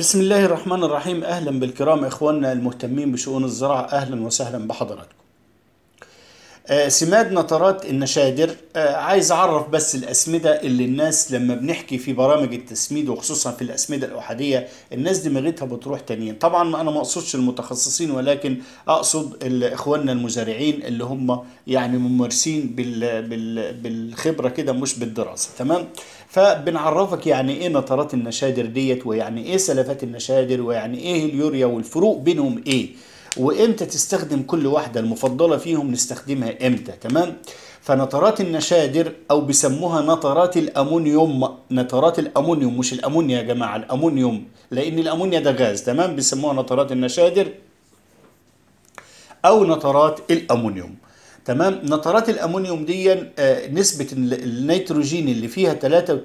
بسم الله الرحمن الرحيم اهلا بالكرام اخواننا المهتمين بشؤون الزراعه اهلا وسهلا بحضراتكم. آه، سماد نطرات النشادر آه، عايز اعرف بس الاسمده اللي الناس لما بنحكي في برامج التسميد وخصوصا في الاسمده الاحاديه الناس دماغتها بتروح تانيين طبعا انا ما اقصدش المتخصصين ولكن اقصد ال- اخواننا المزارعين اللي هم يعني ممارسين بال بال بالخبره كده مش بالدراسه تمام فبنعرفك يعني ايه نطرات النشادر ديت ويعني ايه سلفات النشادر ويعني ايه اليوريا والفروق بينهم ايه وامتى تستخدم كل واحده المفضله فيهم نستخدمها امتى تمام فنطرات النشادر او بيسموها نطرات الامونيوم نطرات الامونيوم مش الامونيا يا جماعه الامونيوم لان الامونيا ده غاز تمام بيسموها نطرات النشادر او نطرات الامونيوم تمام نطرات الامونيوم دي آه، نسبة ال- النيتروجين اللي فيها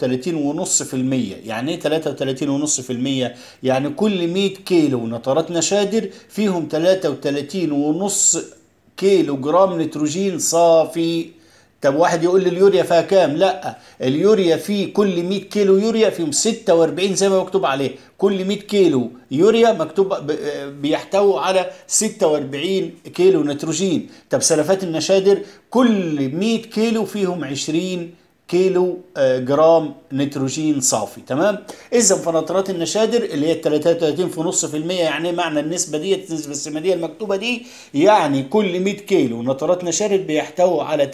33.5% يعني ايه 33.5% يعني كل 100 كيلو نطرات نشادر فيهم 33.5 كيلو جرام نيتروجين صافي طب واحد يقول لي اليوريا فيها كام؟ لا اليوريا في كل 100 كيلو يوريا فيهم 46 زي ما مكتوب عليه كل 100 كيلو يوريا مكتوب ب- بيحتوي على 46 كيلو نيتروجين طب سلفات النشادر كل 100 كيلو فيهم 20 كيلو آه، جرام نيتروجين صافي تمام اذا فنطرات النشادر اللي هي 33.5% يعني إيه معنى النسبه دي النسبه السماديه المكتوبه دي يعني كل 100 كيلو نطرات نشادر بيحتوي على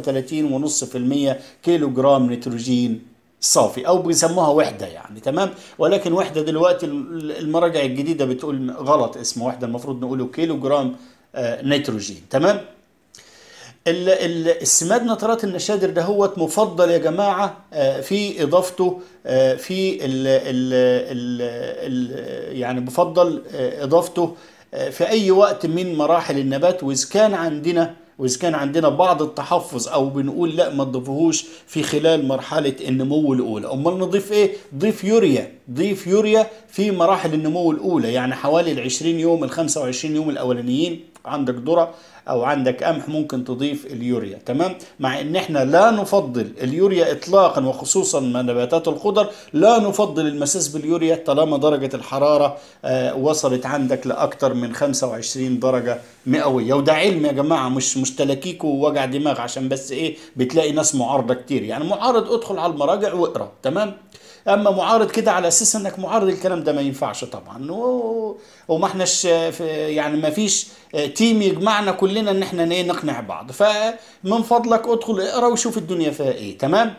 33.5% كيلو جرام نيتروجين صافي او بيسموها وحده يعني تمام ولكن وحده دلوقتي المراجع الجديده بتقول غلط اسم وحده المفروض نقوله كيلو جرام آه، نيتروجين تمام ال- ال- السماد نترات النشادر ده هو مفضل يا جماعة آه، في إضافته آه، في ال ال ال ال يعني بفضل آه، إضافته آه، في أي وقت من مراحل النبات وإذا كان عندنا وإذا كان عندنا بعض التحفظ أو بنقول لا ما تضيفوهوش في خلال مرحلة النمو الأولى أمال نضيف إيه؟ ضيف يوريا ضيف يوريا في مراحل النمو الأولى يعني حوالي ال 20 يوم ال 25 يوم الأولانيين عندك ذرة او عندك قمح ممكن تضيف اليوريا تمام مع ان احنا لا نفضل اليوريا اطلاقا وخصوصا مع نباتات الخضر لا نفضل المساس باليوريا طالما درجة الحرارة آه وصلت عندك لاكثر من 25 درجة مئوية وده علم يا جماعة مش مش تلاكيك ووجع دماغ عشان بس ايه بتلاقي ناس معارضة كتير يعني معارض ادخل على المراجع واقرا تمام اما معارض كده على اساس انك معارض الكلام ده ما ينفعش طبعا و... وما احناش في يعني ما فيش تيم يجمعنا كلنا ان احنا ايه نقنع بعض فمن فضلك ادخل اقرا وشوف الدنيا فيها ايه تمام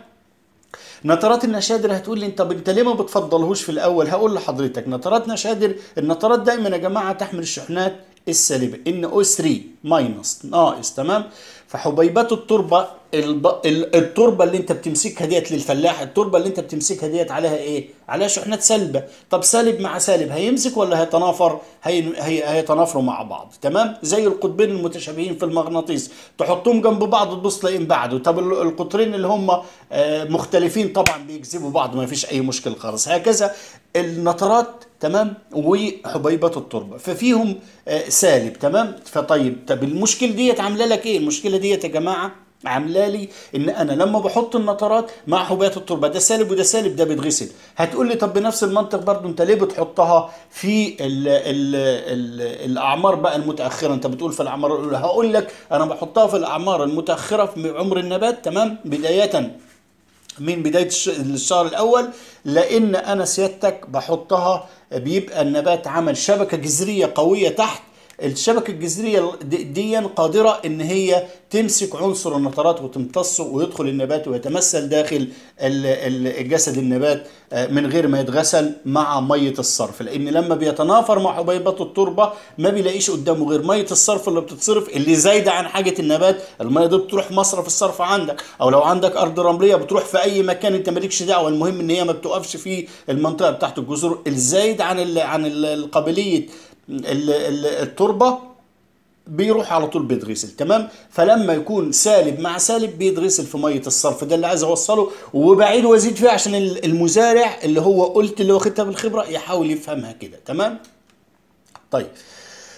نطرات النشادر هتقول لي انت انت ليه ما بتفضلهوش في الاول هقول لحضرتك نطرات نشادر النطرات دايما يا جماعه تحمل الشحنات السالبه ان او 3 ماينس ناقص تمام فحبيبات التربه الب... ال- التربه اللي انت بتمسكها ديت للفلاح التربه اللي انت بتمسكها ديت عليها ايه عليها شحنات سالبه طب سالب مع سالب هيمسك ولا هيتنافر هي... هي... هيتنافروا مع بعض تمام زي القطبين المتشابهين في المغناطيس تحطهم جنب بعض تبص تلاقيهم بعده طب ال- القطرين اللي هم آه، مختلفين طبعا بيجذبوا بعض ما فيش اي مشكله خالص هكذا النطرات تمام وحبيبات التربه ففيهم آه، سالب تمام فطيب طب المشكله ديت عامله لك ايه المشكله ديت يا جماعه عامله لي ان انا لما بحط النطرات مع حبيبات التربه ده سالب وده سالب ده بيتغسل هتقول لي طب بنفس المنطق برضو انت ليه بتحطها في ال ال ال الاعمار بقى المتاخره انت بتقول في الاعمار الاولى هقول لك انا بحطها في الاعمار المتاخره في عمر النبات تمام بدايه من بداية الش- الشهر الأول لأن أنا سيادتك بحطها بيبقى النبات عمل شبكة جذرية قوية تحت الشبكة الجذرية دي دي قادرة إن هي تمسك عنصر النطرات وتمتصه ويدخل النبات ويتمثل داخل ال- ال- الجسد النبات آه، من غير ما يتغسل مع مية الصرف لأن لما بيتنافر مع حبيبات التربة ما بيلاقيش قدامه غير مية الصرف اللي بتتصرف اللي زايدة عن حاجة النبات المية دي بتروح مصرف الصرف عندك أو لو عندك أرض رملية بتروح في أي مكان أنت مالكش دعوة المهم إن هي ما بتقفش في المنطقة بتاعت الجذور الزايد عن ال عن ال- القابلية ال- ال- التربة بيروح على طول بيتغسل تمام فلما يكون سالب مع سالب بيتغسل في ميه الصرف ده اللي عايز اوصله وبعيد وازيد فيه عشان ال- المزارع اللي هو قلت اللي واخدها بالخبره يحاول يفهمها كده تمام طيب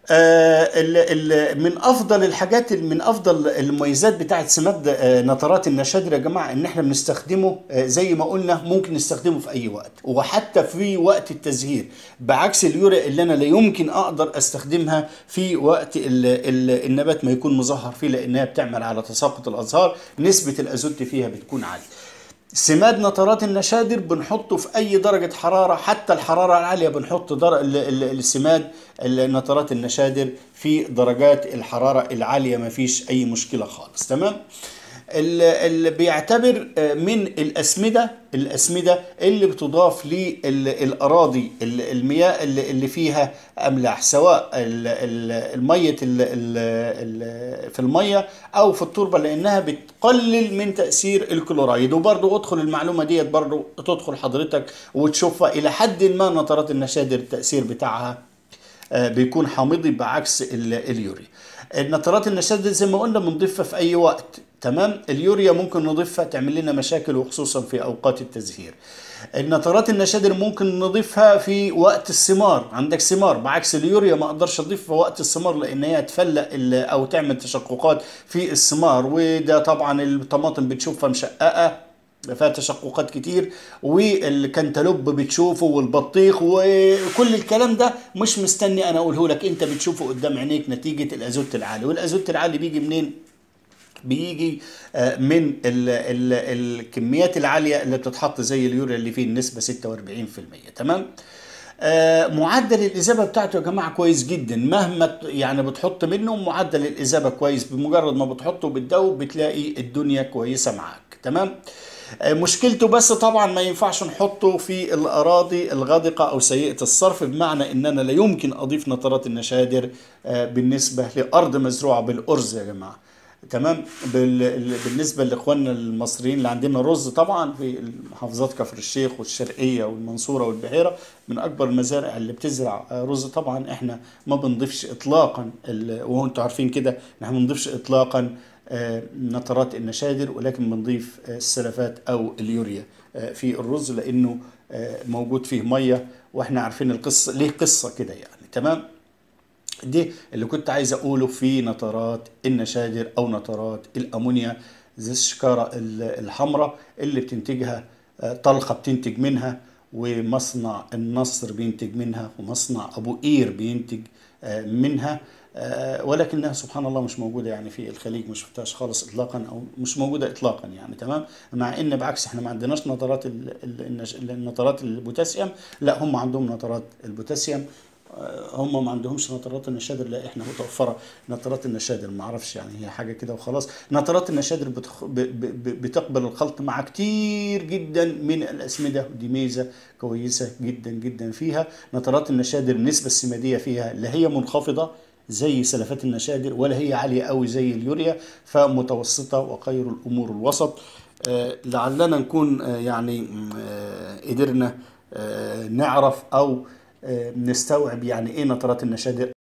آه، ال- ال- من افضل الحاجات من افضل المميزات بتاعت سماد آه، نترات النشادر يا جماعه ان احنا بنستخدمه آه، زي ما قلنا ممكن نستخدمه في اي وقت وحتى في وقت التزهير بعكس اليوريا اللي انا لا يمكن اقدر استخدمها في وقت ال ال النبات ما يكون مزهر فيه لانها بتعمل على تساقط الازهار نسبه الازوت فيها بتكون عاليه سماد نترات النشادر بنحطه في اي درجه حراره حتى الحراره العاليه بنحط در... ال- ال- السماد نترات النشادر في درجات الحراره العاليه ما فيش اي مشكله خالص تمام اللي بيعتبر آه، من الاسمده الاسمده اللي بتضاف للاراضي ال- المياه اللي اللي فيها املاح سواء ال- ال- الميه ال- ال- ال- في الميه او في التربه لانها بتقلل من تاثير الكلورايد وبرضه ادخل المعلومه ديت برضه تدخل حضرتك وتشوفها الى حد ما نترات النشادر التاثير بتاعها آه، بيكون حامضي بعكس ال- اليوريا النترات النشادر زي ما قلنا بنضيفها في اي وقت تمام اليوريا ممكن نضيفها تعمل لنا مشاكل وخصوصا في اوقات التزهير النترات النشادر ممكن نضيفها في وقت الثمار عندك ثمار بعكس اليوريا ما اقدرش اضيف في وقت الثمار لان هي تفلق ال- او تعمل تشققات في الثمار وده طبعا الطماطم بتشوفها مشققه فيها تشققات كتير والكنتالوب بتشوفه والبطيخ وكل الكلام ده مش مستني انا اقوله لك انت بتشوفه قدام عينيك نتيجه الازوت العالي والازوت العالي بيجي منين بيجي آه، من ال ال الكميات العاليه اللي بتتحط زي اليوريا اللي فيه النسبه 46% تمام آه، معدل الاذابه بتاعته يا جماعه كويس جدا مهما ت- يعني بتحط منه معدل الاذابه كويس بمجرد ما بتحطه بالدوب بتلاقي الدنيا كويسه معاك تمام آه، مشكلته بس طبعا ما ينفعش نحطه في الاراضي الغادقه او سيئه الصرف بمعنى ان انا لا يمكن اضيف نترات النشادر آه، بالنسبه لارض مزروعه بالارز يا جماعه تمام بال- بالنسبه لاخواننا المصريين اللي عندنا رز طبعا في محافظات كفر الشيخ والشرقيه والمنصوره والبحيره من اكبر المزارع اللي بتزرع رز طبعا احنا ما بنضيفش اطلاقا ال- وانتم عارفين كده إن احنا ما بنضيفش اطلاقا آه، نترات النشادر ولكن بنضيف آه، السلفات او اليوريا آه، في الرز لانه آه، موجود فيه ميه واحنا عارفين القصه ليه قصه كده يعني تمام دي اللي كنت عايز اقوله في نترات النشادر او نترات الامونيا زي الشكاره ال- الحمراء اللي بتنتجها آه، طلقه بتنتج منها ومصنع النصر بينتج منها ومصنع ابو قير بينتج آه، منها آه، ولكنها سبحان الله مش موجوده يعني في الخليج ما شفتهاش خالص اطلاقا او مش موجوده اطلاقا يعني تمام مع ان بعكس احنا ما عندناش نترات ال- ال- النش- النترات البوتاسيوم لا هم عندهم نترات البوتاسيوم هم ما عندهمش نترات النشادر لا احنا متوفره نترات النشادر ما اعرفش يعني هي حاجه كده وخلاص نترات النشادر بتخ... ب... ب... ب- بتقبل الخلط مع كتير جدا من الاسمده ودي ميزه كويسه جدا جدا فيها نترات النشادر النسبه السماديه فيها لا هي منخفضه زي سلفات النشادر ولا هي عاليه قوي زي اليوريا فمتوسطه وخير الامور الوسط آه، لعلنا نكون آه، يعني م، آه، قدرنا آه، نعرف او آه، نستوعب يعني ايه نترات النشادر